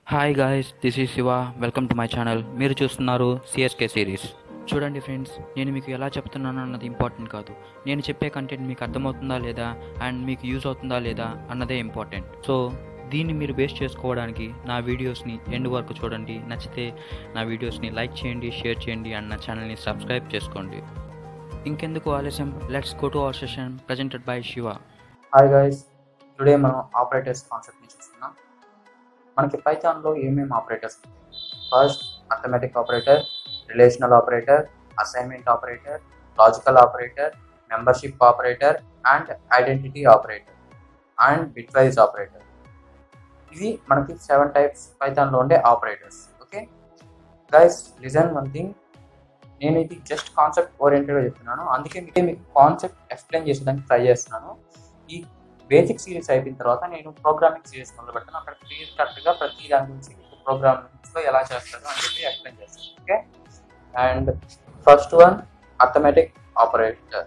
Hi guys this is Shiva welcome to my channel మీరు చూస్తున్నారు CSK series చూడండి friends నేను మీకు ఎలా చెప్తున్నాను అన్నది ఇంపార్టెంట్ కాదు నేను చెప్పే కంటెంట్ మీకు అర్థమవుతుందా లేదా అండ్ మీకు యూజ్ అవుతుందా లేదా అన్నదే ఇంపార్టెంట్ సో దీన్ని మీరు బేస్ చేసుకోవడానికి నా వీడియోస్ని ఎండ్ వరకు చూడండి నచ్చితే నా వీడియోస్ని లైక్ చేయండి షేర్ చేయండి అండ్ నా ఛానల్ని సబ్స్క్రైబ్ చేసుకోండి ఇంకెందుకు ఆలస్యం let's go to our session presented by Shiva hi guys today మనం ఆపరేటర్స్ కాన్సెప్ట్ని చూస్తున్నాం మనకి పైథాన్లో ఏమేమి ఆపరేటర్స్ ఉంటాయి first arithmetic operator relational operator assignment operator logical operator membership operator and identity operator and bitwise operator ఇవి మనకి సెవెన్ టైప్స్ పైథాన్లో ఉండే operators okay guys listen one thing నేను ఇది జస్ట్ కాన్సెప్ట్ ఓరియంటెడ్గా చెప్తున్నాను అందుకే మీకు మీకు కాన్సెప్ట్ ఎక్స్ప్లెయిన్ చేసేదానికి ట్రై చేస్తున్నాను ఈ బేసిక్ సిరీస్ అయిపోయిన తర్వాత నేను ప్రోగ్రామింగ్ సిరీస్ మొదలు పెడతాను అక్కడ క్లియర్ కట్గా ప్రతి దాని గురించి ప్రోగ్రామింగ్స్లో ఎలా చేస్తారు అని చెప్పి ఎక్స్ప్లెయిన్ చేస్తాను okay and first one arithmetic operator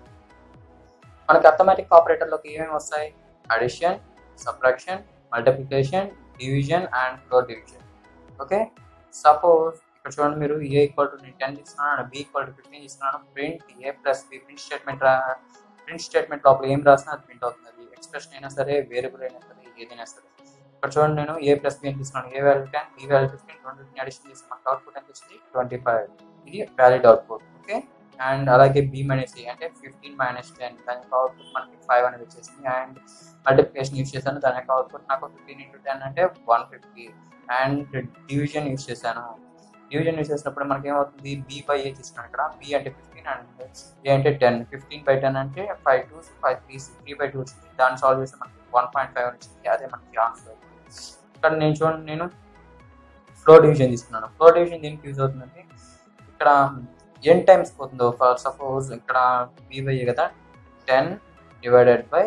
మనకి అథమెటిక్ ఆపరేటర్లోకి ఏమేమి వస్తాయి addition subtraction multiplication division and floor division okay suppose ఇక్కడ చూడండి మీరు ఏ ఈక్వల్ టు నేను టెన్ తీసుకున్నాను బి ఈక్వల్ టు ఫిఫ్టీన్ తీసుకున్నాను print a plus b print statement రా ప్రింట్ స్టేట్మెంట్ లోపల ఏం రాసినా అది ప్రింట్ అవుతుంది అది ఎక్స్ప్రెషన్ అయినా సరే వేరియబుల్ అయినా సరే ఏదైనా సరే ఇక్కడ చూడండి నేను ఏ ప్లస్ బి అని తీసుకున్నాను a value ten b value fifteen రెండింటిని అడిషన్ చేసి మనకు అవుట్పుట్ ఎంత వచ్చింది ట్వంటీ ఫైవ్ ఇది వ్యాలిడ్ అవుట్పుట్ ఓకే అండ్ అలాగే బి మైనస్ ఏ అంటే ఫిఫ్టీన్ మైనస్ టెన్ దాని యొక్క అవుట్పుట్ మనకి ఫైవ్ అనేది వచ్చేసింది అండ్ మల్టిప్లికేషన్ యూస్ చేశాను దాని యొక్క అవుట్పుట్ నాకు ఫిఫ్టీన్ ఇంటూ టెన్ అంటే one fifty and division use చేశాను డివిజన్ యూస్ చేసినప్పుడు మనకి ఏమవుతుంది బి బై ఏ తీసుకున్నాను ఇక్కడ బి అంటే ఫిఫ్టీన్ అండ్ ఏ అంటే టెన్ ఫిఫ్టీన్ బై టెన్ అంటే five two five three three by two వచ్చింది దాన్ని సాల్వ్ చేస్తే మనకి వన్ పాయింట్ ఫైవ్ వచ్చింది అదే మనకి ఆన్సర్ ఇక్కడ నేను చూడండి నేను ఫ్లో డివిజన్ తీసుకున్నాను ఫ్లో డివిజన్ దేనికి యూజ్ అవుతుందంటే ఇక్కడ ఎన్ టైమ్స్ పోతుందో ఫర్ సపోజ్ ఇక్కడ బి బై ఏ కదా టెన్ డివైడెడ్ బై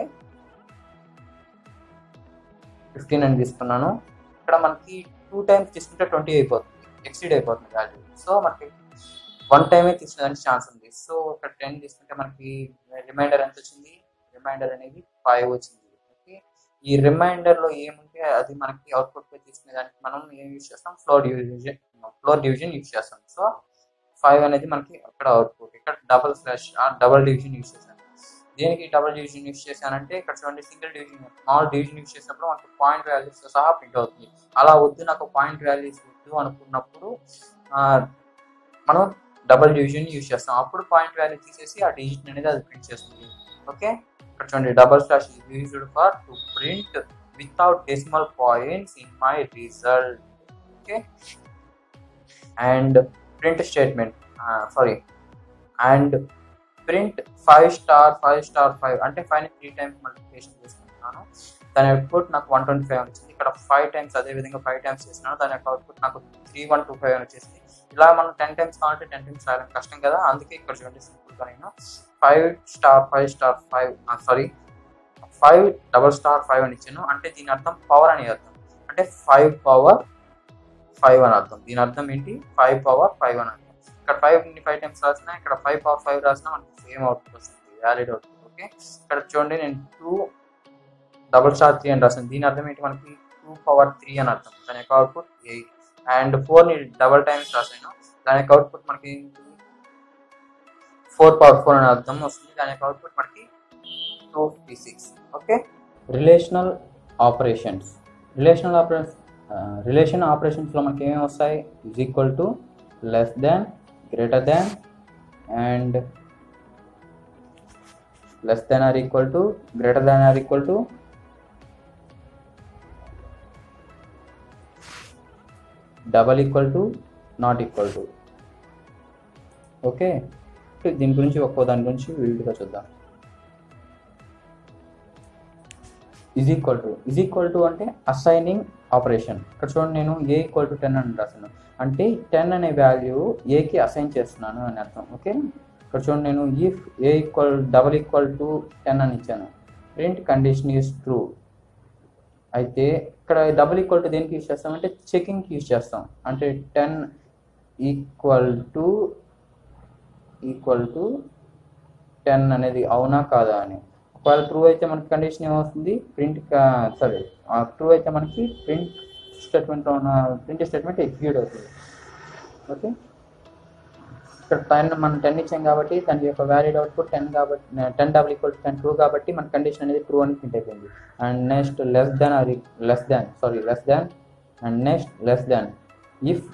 ఫిఫ్టీన్ అని తీసుకున్నాను ఇక్కడ మనకి టూ టైమ్స్ తీసుకుంటే ట్వంటీ అయిపోతుంది ఎక్సీడ్ అయిపోతుంది వాల్యూ సో మనకి వన్ టైమే తీసుకునేదానికి ఛాన్స్ ఉంది సో ఇక్కడ టెన్ తీసుకుంటే మనకి రిమైండర్ ఎంత వచ్చింది రిమైండర్ అనేది ఫైవ్ వచ్చింది ఓకే ఈ రిమైండర్లో ఏముంటే అది మనకి అవుట్పుట్ పై తీసుకునేదానికి మనం ఏం యూజ్ చేస్తాం floor division floor division use చేస్తాం సో ఫైవ్ అనేది మనకి అక్కడ అవుట్పుట్ ఇక్కడ double slash double division use చేశాను దేనికి డబల్ డివిజన్ యూజ్ చేశానంటే ఇక్కడ చూడండి single division small division use చేసినప్పుడు మనకి పాయింట్ వాల్యూస్ సహా ప్రింట్ అవుతుంది అలా వద్దు నాకు పాయింట్ వాల్యూస్ వద్దు అనుకున్నప్పుడు మనం డబల్ డివిజన్ యూజ్ చేస్తాం అప్పుడు పాయింట్ వాల్యూ తీసేసి ఆ డిజిట్ అనేది అది ప్రింట్ చేస్తుంది ఓకే ఇక్కడ చూడండి double slash is used for to print without decimal points in my result okay and print statement sorry and print five star five star five అంటే ఫైవ్ త్రీ టైమ్స్ మల్టిప్లికేషన్ చేసుకుంటున్నాను దాని output నాకు one twenty five వచ్చింది ఇక్కడ five times అదే విధంగా five times చేసినాను దాని యొక్క అవుట్పుట్ నాకు త్రీ వన్ టూ ఫైవ్ వచ్చేసింది ఇలా మనం టెన్ టైమ్స్ కావాలంటే టెన్ టైమ్స్ రాయడం కష్టం కదా అందుకే ఇక్కడ చూడండి సింపుల్గా నేను five star five star five sorry five double star five అని ఇచ్చాను అంటే దీని అర్థం పవర్ అని అర్థం అంటే ఫైవ్ పవర్ ఫైవ్ అని అర్థం దీని అర్థం ఏంటి ఫైవ్ పవర్ ఫైవ్ అని అర్థం ఇక్కడ ఫైవ్ ఫైవ్ టైమ్స్ రాసినా ఇక్కడ ఫైవ్ పవర్ ఫైవ్ రాసినా మనకి సేమ్ అవుట్పుట్ వస్తుంది వ్యాలిడ్ అవుట్పుట్ ఓకే ఇక్కడ చూడండి నేను టూ డబల్ స్టార్ త్రీ అని రాసాను దీని అర్థం ఏంటి మనకి టూ పవర్ త్రీ అని అర్థం దాని యొక్క అవుట్పుట్ ఎయిట్ అండ్ ఫోర్ని డబల్ టైమ్స్ రాసాను దాని యొక్క అవుట్పుట్ మనకి ఫోర్ పవర్ ఫోర్ అని అర్థం వస్తుంది దాని యొక్క అవుట్పుట్ మనకి two fifty six okay relational operations relational operations relation ఆపరేషన్స్లో మనకి ఏమేమి వస్తాయి is equal to less than greater than and less than or equal to greater than or equal to double equal to not equal to okay దీని గురించి ఒక్కో దాని గురించి విడిగా చూద్దాం is equal to is equal to అంటే assigning operation ఇక్కడ చూడండి నేను ఏ ఈక్వల్ టు టెన్ అని రాసాను అంటే టెన్ అనే వాల్యూ ఏకి అసైన్ చేస్తున్నాను అని అర్థం ఓకే ఇక్కడ చూడండి నేను if a equal double equal to ten అని ఇచ్చాను ప్రింట్ కండిషన్ ఈజ్ ట్రూ అయితే ఇక్కడ డబుల్ ఈక్వల్ టు దేనికి యూజ్ చేస్తామంటే చెకింగ్కి యూజ్ చేస్తాం అంటే ten equal to equal to ten అనేది అవునా కాదా అని ఒకవేళ ట్రూ అయితే మనకి కండిషన్ ఏమవుతుంది ప్రింట్ సారీ ట్రూ అయితే మనకి ప్రింట్ స్టేట్మెంట్లో ఉన్న ప్రింట్ స్టేట్మెంట్ ఎగ్జిక్యూట్ అవుతుంది ఓకే ఇక్కడ టెన్ మనం టెన్ ఇచ్చాం కాబట్టి దాని యొక్క వ్యాలిడ్ అవుట్పుట్ టెన్ కాబట్టి ten double equal ten true కాబట్టి మన కండిషన్ అనేది ట్రూ అని ప్రింట్ అయిపోయింది and next less than or less than sorry less than and next less than if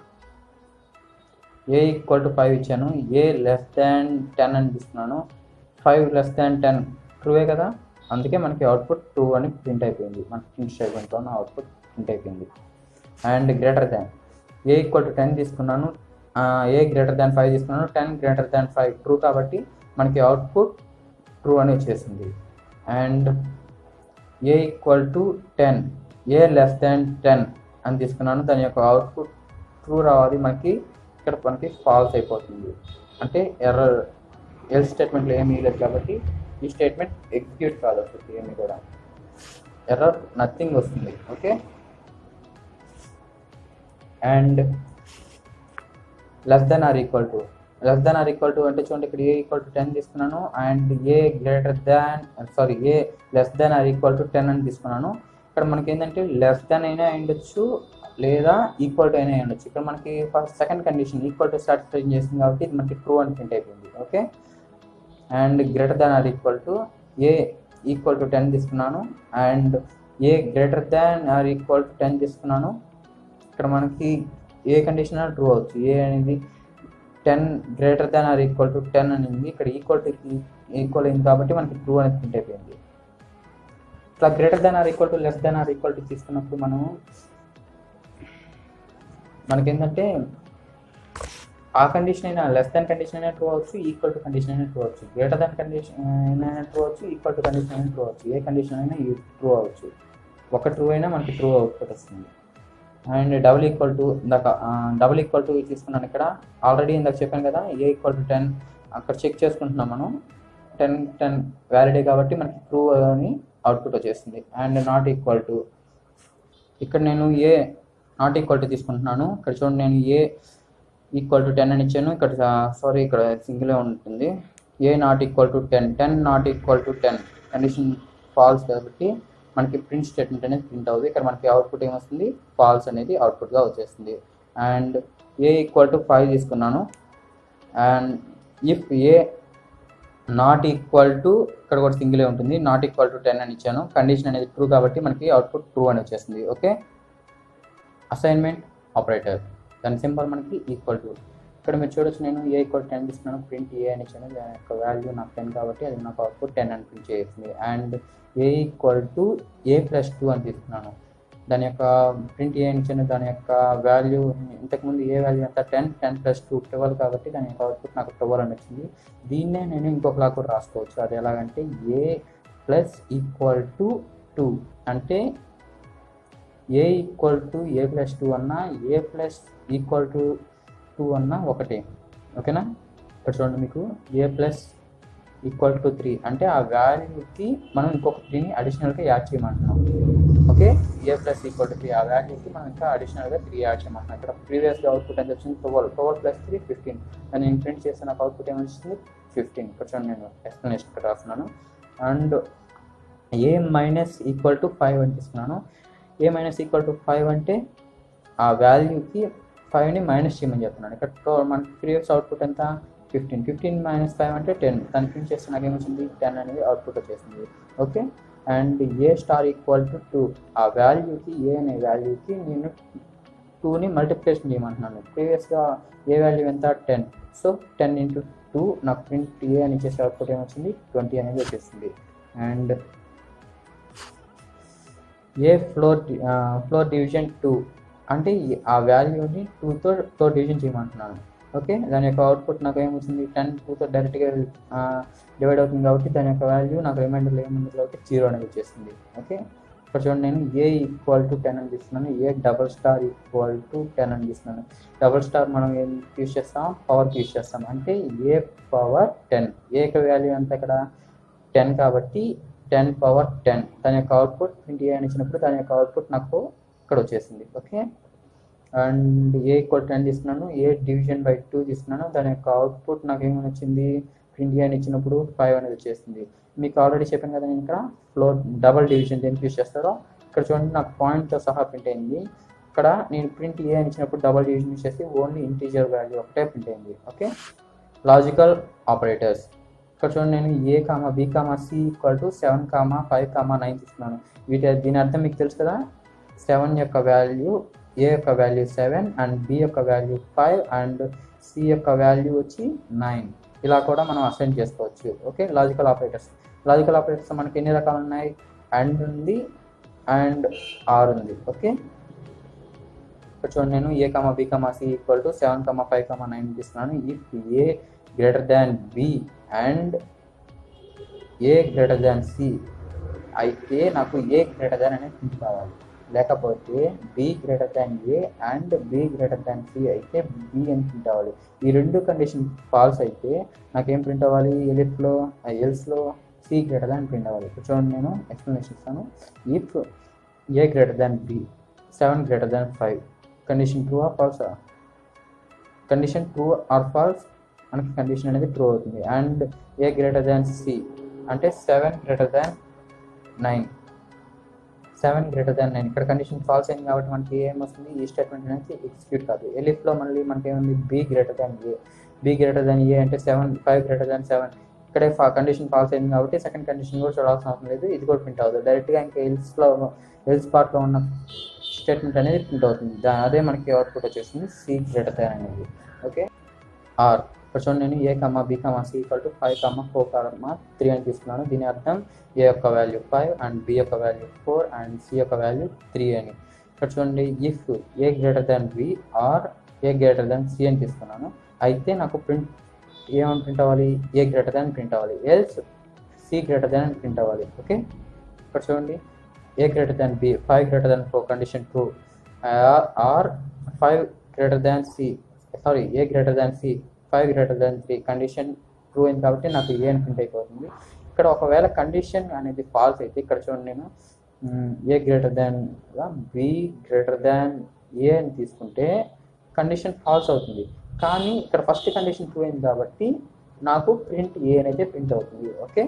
a equal to five ఇచ్చాను ఏ లెస్ దాన్ టెన్ అని తీసుకున్నాను five less than ten ట్రూవే కదా అందుకే మనకి అవుట్పుట్ టూ అని ప్రింట్ అయిపోయింది మన ప్రింట్ స్టేట్మెంట్లో ఉన్న అవుట్పుట్ ప్రింట్ అయిపోయింది and greater than a equal to ten తీసుకున్నాను ఆ, ఏ గ్రేటర్ దాన్ ఫైవ్ తీసుకున్నాను ten greater than five true కాబట్టి మనకి అవుట్పుట్ ట్రూ అని వచ్చేసింది and a equal to ten a less than ten అని తీసుకున్నాను దాని యొక్క అవుట్పుట్ ట్రూ రావాలి మనకి ఇక్కడ మనకి ఫాల్స్ అయిపోతుంది అంటే ఎర్రర్ ఎల్ స్టేట్మెంట్లో ఏమీ లేదు కాబట్టి ఈ స్టేట్మెంట్ ఎగ్జిక్యూట్ కాదు అసలు ఏమీ కూడా ఎర్రర్ నథింగ్ వస్తుంది okay and less than or equal to less than or equal to అంటే చూడండి ఇక్కడ ఏ ఈక్వల్ టు టెన్ తీసుకున్నాను and a greater than sorry a less than or equal to ten అని తీసుకున్నాను ఇక్కడ మనకి ఏంటంటే లెస్ దెన్ అయినా ఉండొచ్చు లేదా ఈక్వల్ టు అయినా ఉండొచ్చు ఇక్కడ మనకి first second condition equal to satisfy చేసింది కాబట్టి ఇది మనకి ట్రూ అని ప్రింట్ అయిపోయింది okay and greater than or equal to a equal to ten తీసుకున్నాను and a greater than or equal to ten తీసుకున్నాను ఇక్కడ మనకి ఏ కండిషన్ అయినా ట్రూ అవచ్చు ఏ అనేది ten greater than or equal to ten అనేది ఇక్కడ ఈక్వల్ టు ఈక్వల్ అయింది కాబట్టి మనకి ట్రూ అనేది ప్రింట్ అయిపోయింది ఇట్లా greater than or equal to less than or equal to తీసుకున్నప్పుడు మనం మనకేంటంటే ఆ కండిషన్ అయినా లెస్ దాన్ కండిషన్ అయినా ట్రూ అవచ్చు ఈక్వల్ టు కండిషన్ అయినా ట్రూ అవచ్చు గ్రేటర్ దాన్ కండిషన్ అయినా ట్రూ అవచ్చు ఈక్వల్ టు కండిషన్ అయినా ట్రూ అవచ్చు ఏ కండిషన్ అయినా ట్రూ అవచ్చు ఒక ట్రూ అయినా మనకి ట్రూ అవుట్పుట్ వస్తుంది అండ్ డబుల్ ఈక్వల్ టు ఇందాక డబుల్ ఈక్వల్ టు తీసుకున్నాను ఇక్కడ ఆల్రెడీ ఇందాక చెప్పాను కదా ఏ ఈక్వల్ టు టెన్ అక్కడ చెక్ చేసుకుంటున్నాం మనం టెన్ టెన్ వ్యాలిడే కాబట్టి మనకి ట్రూ అని అవుట్పుట్ వచ్చేస్తుంది అండ్ నాట్ ఈక్వల్ టు ఇక్కడ నేను ఏ నాట్ ఈక్వల్ టు తీసుకుంటున్నాను ఇక్కడ చూడండి నేను ఏ ఈక్వల్ టు టెన్ అని ఇచ్చాను ఇక్కడ సారీ ఇక్కడ సింగిలే ఉంటుంది a not equal to ten ten not equal to ten condition false కాబట్టి మనకి ప్రింట్ స్టేట్మెంట్ అనేది ప్రింట్ అవుతుంది ఇక్కడ మనకి అవుట్పుట్ ఏమొస్తుంది ఫాల్స్ అనేది అవుట్పుట్గా వచ్చేస్తుంది and a equal to five తీసుకున్నాను and if a not equal to ఇక్కడ కూడా సింగిలే ఉంటుంది నాట్ ఈక్వల్ టు టెన్ అని ఇచ్చాను కండిషన్ అనేది ట్రూ కాబట్టి మనకి అవుట్పుట్ ట్రూ అని వచ్చేస్తుంది ఓకే అసైన్మెంట్ ఆపరేటర్ దాని సింబల్ మనకి ఈక్వల్ టు ఇక్కడ మీరు చూడొచ్చు నేను ఏ ఈక్వల్ టెన్ తీసుకున్నాను ప్రింట్ ఏ అని ఇచ్చాను దాని యొక్క వాల్యూ నాకు టెన్ కాబట్టి అది నాకు అవుట్పుట్ టెన్ అని ప్రింట్ చేస్తుంది and a equal to a plus two అని తీసుకున్నాను దాని యొక్క ప్రింట్ ఏ అని ఇచ్చాను దాని యొక్క వాల్యూ ఇంతకుముందు ఏ వాల్యూ ఎంత ten ten plus two twelve కాబట్టి దాని యొక్క అవుట్పుట్ నాకు ట్వెల్వ్ అని వచ్చింది దీన్నే నేను ఇంకొకలా కూడా రాసుకోవచ్చు అది ఎలాగంటే a plus equal to two అంటే a equal to a plus two అన్నా a plus equal to two అన్నా ఒకటే ఓకేనా ఇక్కడ చూడండి మీకు a plus equal to three అంటే ఆ వాల్యూకి మనం ఇంకొక త్రీని అడిషనల్గా యాడ్ చేయమంటున్నాం okay a plus equal to three ఆ వాల్యూకి మనం ఇంకా అడిషనల్గా త్రీ యాడ్ చేయమంటున్నాం ఇక్కడ ప్రీవియస్గా అవుట్పుట్ ఎంత వచ్చింది twelve twelve plus three fifteen దాన్ని నేను ప్రింట్ చేస్తే నాకు అవుట్పుట్ ఏమొచ్చింది ఫిఫ్టీన్ ఇక్కడ చూడండి నేను ఎక్స్ప్లెనేషన్ ఇక్కడ రాస్తున్నాను and a minus equal to five అని తీసుకున్నాను a minus equal to five అంటే ఆ వాల్యూకి ఫైవ్ని మైనస్ చేయమని చెప్తున్నాను ఇక్కడ టో- మనకి ప్రీవియస్ అవుట్పుట్ ఎంత ఫిఫ్టీన్ ఫిఫ్టీన్ మైనస్ ఫైవ్ అంటే టెన్ దాన్ని ప్రింట్ చేస్తే నాకు ఏమొచ్చింది టెన్ అనేది అవుట్పుట్ వచ్చేసింది okay and a star equal to two ఆ వాల్యూకి ఏ అనే వాల్యూకి నేను టూని మల్టిప్లికేషన్ చేయమంటున్నాను ప్రీవియస్గా ఏ వాల్యూ ఎంత ten so ten into two నాకు ప్రింట్ ఏ అని చేసే అవుట్పుట్ ఏమొచ్చింది ట్వంటీ అనేది వచ్చేసింది and a floor floor division two అంటే ఈ- ఆ వాల్యూని టూతో తో డివిజన్ చేయమంటున్నాను ఓకే దాని యొక్క అవుట్పుట్ నాకు ఏమొచ్చింది టెన్ టూతో డైరెక్ట్గా డివైడ్ అవుతుంది కాబట్టి దాని యొక్క వాల్యూ నాకు రిమైండర్లో ఏముంది కాబట్టి జీరో అనేది వచ్చేసింది ఓకే ఇక్కడ చూడండి నేను ఏ ఈక్వల్ టు టెన్ అని తీసుకున్నాను a double star equal to ten అని తీసుకున్నాను డబల్ స్టార్ మనం ఏం యూస్ చేస్తాం పవర్కి యూస్ చేస్తాం అంటే ఏ పవర్ టెన్ ఏ యొక్క వాల్యూ ఎంత ఇక్కడ టెన్ కాబట్టి టెన్ పవర్ టెన్ దాని యొక్క అవుట్పుట్ ప్రింట్ ఏ అని ఇచ్చినప్పుడు దాని యొక్క అవుట్పుట్ నాకు ఇక్కడ వచ్చేసింది okay and a equal ten తీసుకున్నాను ఏ డివిజన్ బై టూ తీసుకున్నాను దాని యొక్క అవుట్పుట్ నాకు ఏమని వచ్చింది ప్రింట్ ఏ అని ఇచ్చినప్పుడు ఫైవ్ అనేది వచ్చేసింది మీకు ఆల్రెడీ చెప్పాను కదా నేను ఇక్కడ ఫ్లోర్ డబల్ డివిజన్ దేనికి యూస్ చేస్తారో ఇక్కడ చూడండి నాకు పాయింట్తో సహా ప్రింట్ అయింది ఇక్కడ నేను ప్రింట్ ఏ అని ఇచ్చినప్పుడు డబల్ డివిజన్ యూస్ చేసి ఓన్లీ ఇంటీజర్ వాల్యూ ఒకటే ప్రింట్ అయింది ఓకే లాజికల్ ఆపరేటర్స్ ఇక్కడ చూడండి నేను a comma b comma c equal to seven comma five comma nine తీసుకున్నాను వీటి దీని అర్థం మీకు తెలుసు కదా సెవెన్ యొక్క వాల్యూ ఏ యొక్క వాల్యూ సెవెన్ అండ్ బి యొక్క వాల్యూ ఫైవ్ అండ్ సి యొక్క వాల్యూ వచ్చి నైన్ ఇలా కూడా మనం అసైన్ చేసుకోవచ్చు okay logical operators logical operators మనకి ఎన్ని రకాలు ఉన్నాయి అండ్ ఉంది అండ్ ఆర్ ఉంది ఓకే ఇక్కడ చూడండి నేను a comma b comma c equal to seven comma five comma nine తీసుకున్నాను if a greater than b and a greater than c అయితే నాకు ఏ గ్రేటర్ దాన్ అనేది ప్రింట్ కావాలి లేకపోతే b greater than a and b greater than c అయితే b అని print అవ్వాలి ఈ రెండు కండిషన్ ఫాల్స్ అయితే నాకేం ప్రింట్ అవ్వాలి ఎలిఫ్లో ఎల్స్లో సి గ్రేటర్ దాన్ ప్రింట్ అవ్వాలి ఇప్పుడు చూడండి నేను ఎక్స్ప్లెనేషన్ ఇస్తాను if a greater than b seven greater than five condition true or false condition true or false మనకి కండిషన్ అనేది ట్రూ అవుతుంది and a greater than c అంటే seven greater than nine seven greater than nine ఇక్కడ condition false అయింది కాబట్టి మనకి ఏం వస్తుంది ఈ స్టేట్మెంట్ అనేది ఎగ్జిక్యూట్ కాదు ఎలిఫ్లో మళ్ళీ మనకి ఏముంది b greater than a b greater than a అంటే seven five greater than seven ఇక్కడే కండిషన్ ఫాల్స్ అయింది కాబట్టి సెకండ్ కండిషన్ కూడా చూడాల్సిన అవసరం లేదు ఇది కూడా ప్రింట్ అవుతుంది డైరెక్ట్గా ఇంకా ఎల్స్లో ఎల్స్ పార్ట్లో ఉన్న స్టేట్మెంట్ అనేది ప్రింట్ అవుతుంది దా అదే మనకి అవుట్పుట్ వచ్చేసింది సి గ్రేటర్ దాన్ అనేది ఓకే ఆర్ ఇక్కడ చూడండి నేను a comma b comma c equal to five comma four comma three అని తీసుకున్నాను దీని అర్థం ఏ యొక్క వాల్యూ ఫైవ్ అండ్ బి యొక్క వాల్యూ ఫోర్ అండ్ సి యొక్క వాల్యూ త్రీ అని ఇక్కడ చూడండి if a greater than b or a greater than c అని తీసుకున్నాను అయితే నాకు ప్రింట్ ఏమని ప్రింట్ అవ్వాలి ఏ గ్రేటర్ దాన్ ప్రింట్ అవ్వాలి else c greater than print అవ్వాలి ఓకే ఇక్కడ చూడండి ఏ greater than b five greater than four condition true or five greater than c sorry a greater than c five greater than three condition true అయింది కాబట్టి నాకు ఏ అని print అయిపోతుంది ఇక్కడ ఒకవేళ కండిషన్ అనేది ఫాల్స్ అయితే ఇక్కడ చూడండి నేను a greater than b greater than a అని తీసుకుంటే కండిషన్ ఫాల్స్ అవుతుంది కానీ ఇక్కడ ఫస్ట్ కండిషన్ ట్రూ అయింది కాబట్టి నాకు ప్రింట్ ఏ అనేది ప్రింట్ అవుతుంది okay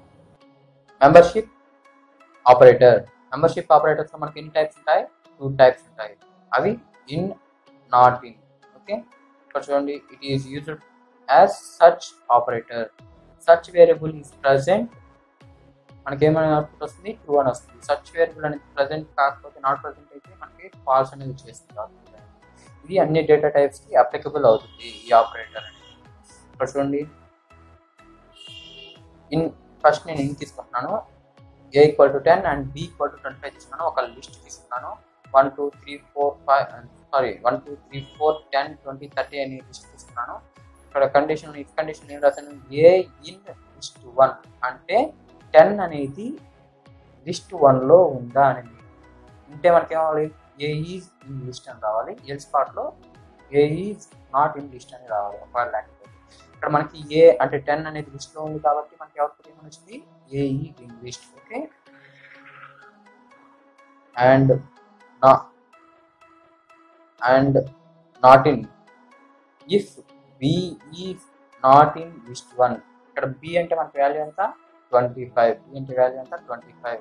membership operator membership operators మనకి ఎన్ని టైప్స్ ఉంటాయి టూ టైప్స్ ఉంటాయి అవి ఇన్ నాట్ ఇన్ ఓకే ఇక్కడ చూడండి it is used as search operator search variable is present మనకి ఏమైనా అవుట్పుట్ వస్తుంది ట్రూ అని వస్తుంది సర్చ్ వేరియబుల్ అనేది ప్రజెంట్ కాకపోతే నాట్ ప్రజెంట్ అయితే మనకి ఫాల్స్ అనేది వచ్చేస్తుంది output అనేది. ఇది అన్ని డేటా టైప్స్ కి అప్లికబుల్ అవుతుంది ఈ ఆపరేటర్ అనేది ఇక్కడ చూడండి ఇన్ ఫస్ట్ నేను ఇన్ తీసుకుంటున్నాను a equal to ten and b equal to twenty five తీసుకున్నాను ఒక లిస్ట్ తీసుకున్నాను one two three four five sorry one two three four ten twenty thirty అనే లిస్ట్ తీసుకున్నాను ఇక్కడ కండిషన్ ఇఫ్ కండిషన్ ఏం రాశాను ఏ ఇన్ లిస్ట్ వన్ అంటే ten అనేది లిస్ట్ వన్లో ఉందా అనేది ఉంటే మనకి ఏమవ్వాలి ఏ ఈజ్ ఇన్ లిస్ట్ అని రావాలి ఎల్ స్పాట్లో a is not in list అని రావాలి ఒకవేళ లేకపోతే ఇక్కడ మనకి ఏ అంటే టెన్ అనేది లిస్ట్లో ఉంది కాబట్టి మనకి అవుట్పుట్ ఏమని వచ్చింది a is in list okay and నా and not in if b is not in list one ఇక్కడ బి అంటే మనకి వాల్యూ ఎంత ట్వంటీ ఫైవ్ బి అంటే వాల్యూ ఎంత ట్వంటీ ఫైవ్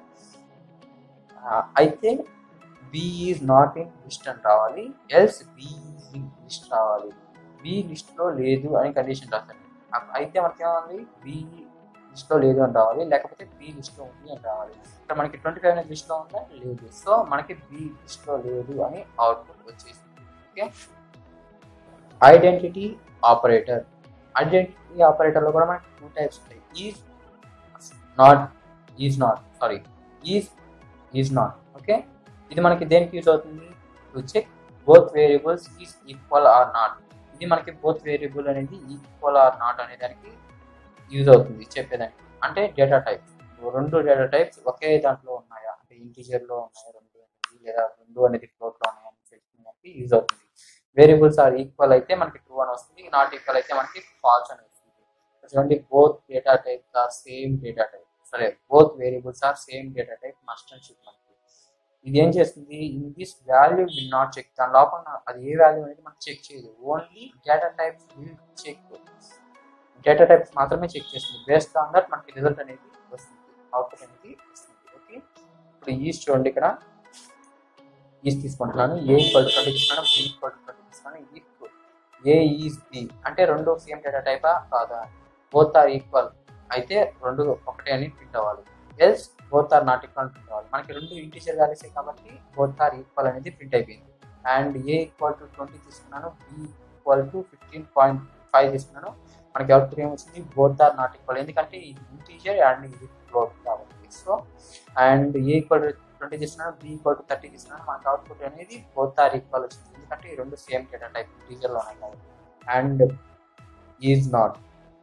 అయితే b is not in list అని రావాలి else b is in list రావాలి బి లిస్ట్లో లేదు అని కండిషన్ రాశాను అయితే మనకి ఏమవుతుంది బి లిస్ట్లో లేదు అని రావాలి లేకపోతే బి లిస్ట్లో ఉంది అని రావాలి ఇక్కడ మనకి ట్వంటీ ఫైవ్ అనేది లిస్ట్లో ఉందా లేదు సో మనకి బి లిస్ట్లో లేదు అని అవుట్పుట్ వచ్చేసింది ఓకే ఐడెంటిటీ ఆపరేటర్ ఐడెంటిటీ ఆపరేటర్లో కూడా మనకి టూ టైప్స్ ఉంటాయి is not is not sorry is is not okay ఇది మనకి దేనికి యూజ్ అవుతుంది to check both variables is equal or not ఇది మనకి బోత్ వేరియబుల్ అనేది ఈక్వల్ ఆర్ నాట్ అనే దానికి యూజ్ అవుతుంది చెప్పేదానికి అంటే డేటా టైప్స్ రెండు డేటా టైప్స్ ఒకే దాంట్లో ఉన్నాయా అంటే ఇంటీజర్లో ఉన్నాయా రెండు అనేది లేదా రెండు అనేది ఫ్లోట్లో ఉన్నాయా అని తెలుసుకోవడానికి యూజ్ అవుతుంది వేరియబుల్స్ ఆర్ ఈక్వల్ అయితే మనకి ట్రూ అని వస్తుంది నాట్ ఈక్వల్ అయితే మనకి ఫాల్స్ అని వస్తుంది చూడండి both data types are same data type సరే both variables are same data type must and should మనకి ఇది ఏం చేస్తుంది in this value will not check దాని లోపల అది ఏ వాల్యూ అనేది మనం చెక్ చేయదు only data types will check data types మాత్రమే చెక్ చేస్తుంది బేస్డ్ ఆన్ దట్ మనకి రిజల్ట్ అనేది వస్తుంది అవుట్పుట్ అనేది వస్తుంది ఓకే ఇప్పుడు ఈ చూడండి ఇక్కడ ఈజ్ తీసుకుంటున్నాను ఏ ఈక్వల్ టు ట్వంటీ తీసుకున్నాను బి ఈక్వల్ టు ట్వంటీ తీసుకున్నాను ఇఫ్ ఏ ఈజ్ బి అంటే రెండు సేమ్ డేటా టైపా కాదా బోత్ ఆర్ ఈక్వల్ అయితే రెండు ఒకటే అని ప్రింట్ అవ్వాలి else both are not equal print అవ్వాలి మనకి రెండు ఇంటీజర్ వాల్యూసే కాబట్టి బోత్ ఆర్ ఈక్వల్ అనేది ప్రింట్ అయిపోయింది and a equal to twenty తీసుకున్నాను b equal to fifteen point five తీసుకున్నాను మనకి అవుట్పుట్ ఏమొచ్చింది బోత్ ఆర్ నాట్ ఈక్వల్ ఎందుకంటే ఇది ఇంటీజర్ అండ్ ఇది ఫ్లోట్ కాబట్టి so and a equal to twenty తీసుకున్నాను బి ఈక్వల్ టు థర్టీ తీసుకున్నాను మనకి అవుట్పుట్ అనేది బోత్ ఆర్ ఈక్వల్ వచ్చింది ఎందుకంటే ఈ రెండు సేమ్ డేటా టైప్ ఇంటీజర్లో ఉన్నాయి కాబట్టి and is not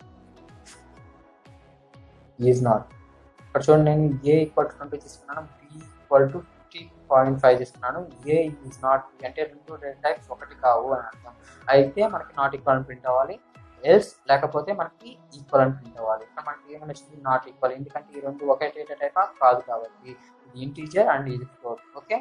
is not ఇక్కడ చూడండి నేను ఏ ఈక్వల్ టు ట్వంటీ తీసుకున్నాను b equal to fifty point five తీసుకున్నాను ఏ ఈజ్ నాట్ అంటే రెండు డేటా టైప్స్ ఒకటి కావు అని అర్థం అయితే మనకి నాట్ ఈక్వల్ అని ప్రింట్ అవ్వాలి ఎల్స్ లేకపోతే మనకి ఈక్వల్ అని ప్రింట్ అవ్వాలి ఇక్కడ మనకి ఏమైనా వచ్చింది నాట్ ఈక్వల్ ఎందుకంటే ఈ రెండు ఒకే డేటా టైప్ కాదు కాబట్టి ఇది ఇంటీజర్ అండ్ ఇది float okay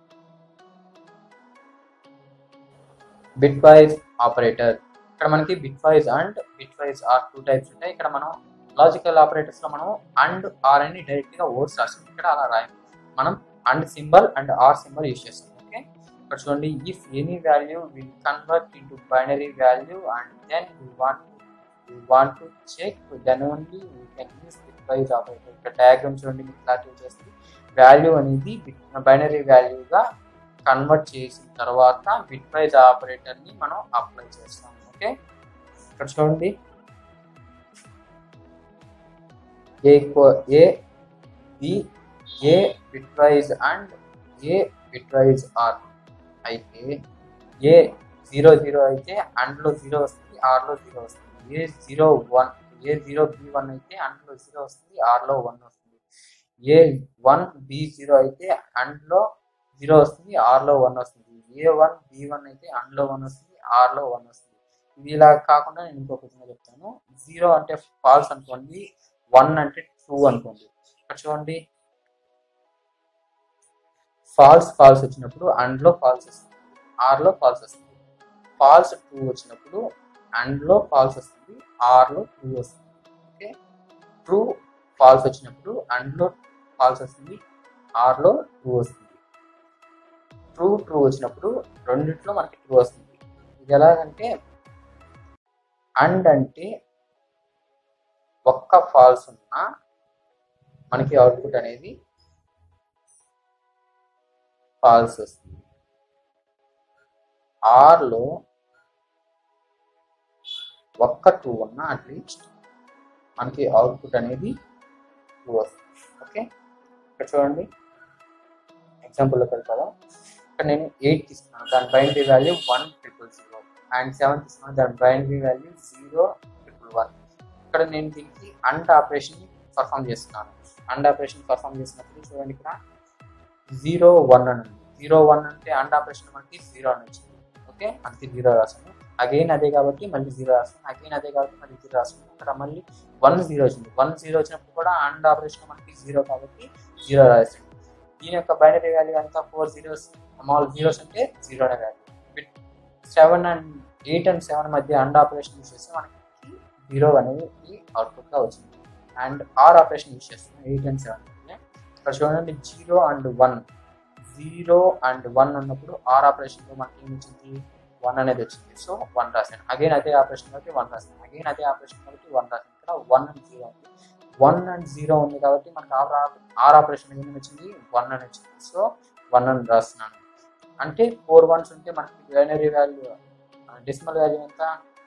bitwise operator ఇక్కడ మనకి bitwise and bitwise or two types ఉంటాయి ఇక్కడ మనం లాజికల్ ఆపరేటర్స్ లో మనం అండ్ ఆర్ అని డైరెక్ట్ గా వర్డ్స్ రాస్తాం ఇక్కడ అలా రాయం మనం and symbol and or symbol use చేస్తాం ఓకే ఇక్కడ చూడండి if any value will convert into binary value and then we want we want to check then only we can use bitwise operator ఇక్కడ diagram చూడండి మీకు clarity చేస్తుంది value అనేది binary వాల్యూగా convert చేసిన తర్వాత బిట్ వైజ్ ఆపరేటర్ ని మనం apply చేస్తాం ఓకే ఇక్కడ చూడండి a a b a bitwise and a bitwise or అయితే ఏ జీరో జీరో అయితే అండ్లో జీరో వస్తుంది ఆర్లో జీరో వస్తుంది a zero one a zero b one అయితే అండ్లో జీరో వస్తుంది ఆర్లో వన్ వస్తుంది ఏ వన్ బి జీరో అయితే అండ్లో జీరో వస్తుంది ఆర్లో వన్ వస్తుంది ఏ వన్ బి వన్ అయితే అండ్లో వన్ వస్తుంది ఆర్లో వన్ వస్తుంది ఇది ఇలా కాకుండా నేను ఇంకొక విధంగా చెప్తాను జీరో అంటే ఫాల్స్ అనుకోండి వన్ అంటే ట్రూ అనుకోండి ఇక్కడ చూడండి ఫాల్స్ ఫాల్స్ వచ్చినప్పుడు అండ్లో ఫాల్స్ వస్తుంది ఆర్లో ఫాల్స్ వస్తుంది ఫాల్స్ ట్రూ వచ్చినప్పుడు అండ్లో ఫాల్స్ వస్తుంది ఆర్లో ట్రూ వస్తుంది ఓకే ట్రూ ఫాల్స్ వచ్చినప్పుడు అండ్లో ఫాల్స్ వస్తుంది ఆర్లో ట్రూ వస్తుంది ట్రూ ట్రూ వచ్చినప్పుడు రెండిట్లో మనకి ట్రూ వస్తుంది ఇది ఎలాగంటే అండ్ అంటే ఒక్క ఫాల్స్ ఉన్నా మనకి అవుట్పుట్ అనేది ఫాల్స్ వస్తుంది ఆర్లో ఒక్క టూ ఉన్నా అట్లీస్ట్ మనకి అవుట్పుట్ అనేది టూ వస్తుంది ఓకే ఇక్కడ చూడండి ఎగ్జాంపుల్లోకి వెళ్తారా ఇక్కడ నేను ఎయిట్ తీసుకున్నాను దాని binary value one triple zero and seven తీసుకున్నాను దాని binary value zero triple one ఇక్కడ నేను దీనికి అండ్ ఆపరేషన్ పర్ఫామ్ చేస్తున్నాను అండ్ ఆపరేషన్ పర్ఫామ్ చేసినప్పుడు చూడండి ఇక్కడ జీరో వన్ అని ఉంది జీరో వన్ అంటే అండ్ ఆపరేషన్ మనకి జీరో అని వచ్చింది ఓకే మనకి జీరో రాసాను అగైన్ అదే కాబట్టి మళ్ళీ జీరో రాసాను అగైన్ అదే కాబట్టి మళ్ళీ జీరో రాసాను ఇక్కడ మళ్ళీ వన్ జీరో వచ్చింది వన్ జీరో వచ్చినప్పుడు కూడా అండ్ ఆపరేషన్ మనకి జీరో కాబట్టి జీరో రాసాను దీని యొక్క బైనరీ వాల్యూ అంతా ఫోర్ జీరోస్ మామూలు జీరోస్ అంటే జీరోనే value bit seven and eight and seven మధ్య అండ్ ఆపరేషన్ యూస్ చేస్తే మనకి జీరో అనేది అవుట్పుట్గా వచ్చింది అండ్ ఆర్ ఆపరేషన్ యూస్ చేస్తున్నాం ఎయిట్ అండ్ సెవెన్ ఇక్కడ చూడండి zero and one zero and one ఉన్నప్పుడు ఆర్ ఆపరేషన్లో మనకి ఏం వచ్చింది వన్ అనేది వచ్చింది సో వన్ రాశాను అగైన్ అదే ఆపరేషన్ కాబట్టి వన్ రాశాను అగైన్ అదే ఆపరేషన్ కాబట్టి వన్ రాశాను ఇక్కడ వన్ అండ్ జీరో ఉంది వన్ అండ్ జీరో ఉంది కాబట్టి మనకి ఆర్ ఆర్ ఆపరేషన్ ఏమి వచ్చింది వన్ అని వచ్చింది సో వన్ అని రాస్తున్నాను అంటే ఫోర్ వన్స్ ఉంటే మనకి బైనరీ వాల్యూ డెసిమల్ వాల్యూ ఎంత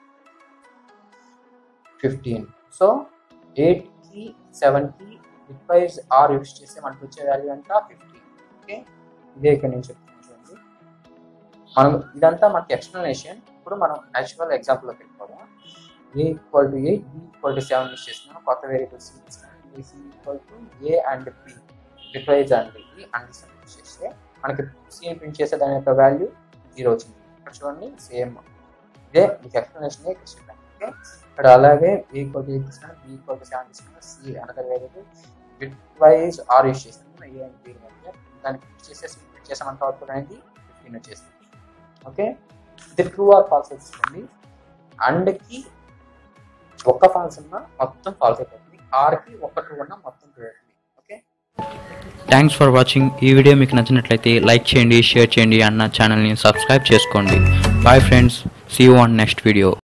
ఫిఫ్టీన్ సో ఎయిట్కి సెవెన్కి బిట్ వైజ్ ఆర్ యూస్ చేస్తే మనకి వచ్చే వాల్యూ ఎంత ఫిఫ్టీన్ ఓకే ఇదే ఇక్కడ నేను చెప్తున్నాను చూడండి మనం ఇదంతా మనకి ఎక్స్ప్లెనేషన్ ఇప్పుడు మనం యాక్చువల్ ఎగ్జాంపుల్లోకి వెళ్ళిపోదాం a equal to eight b equal to seven use చేస్తున్నాను కొత్త variables a c equal to a and b bitwise and ఈ అండ్ యూస్ చేస్తే మనకి సి ప్రింట్ చేసే దాని యొక్క వాల్యూ జీరో వచ్చింది ఇక్కడ చూడండి సేమ్ ఇదే మీకు ఎక్స్ప్లెనేషన్ ఇక్కడ చెప్పాను ఓకే ఇక్కడ అలాగే ఏ ఈక్వల్ టు ఎయిట్ తీసుకున్నాను బి ఈక్వల్ టు సెవెన్ తీసుకున్నాను c another variable bitwise or use చేస్తున్నాను ఏ అండ్ బి మధ్య దాన్ని ప్రింట్ చేసేసి ప్రింట్ చేసామంటే అవుట్పుట్ అనేది ఫిఫ్టీన్ వచ్చేస్తుంది ఓకే ఇది ట్రూ ఆర్ ఫాల్స్ వచ్చింది అండ్కి ఒక్క ఫాల్స్ ఉన్నా మొత్తం ఫాల్స్ అయిపోతుంది ఆర్కి ఒక్క ట్రూ ఉన్నా మొత్తం ట్రూ అవుతుంది ఓకే థ్యాంక్స్ ఫర్ వాచింగ్ ఈ వీడియో మీకు నచ్చినట్లయితే లైక్ చేయండి షేర్ చేయండి అన్న ఛానల్ని సబ్స్క్రైబ్ చేసుకోండి bye friends see you on next video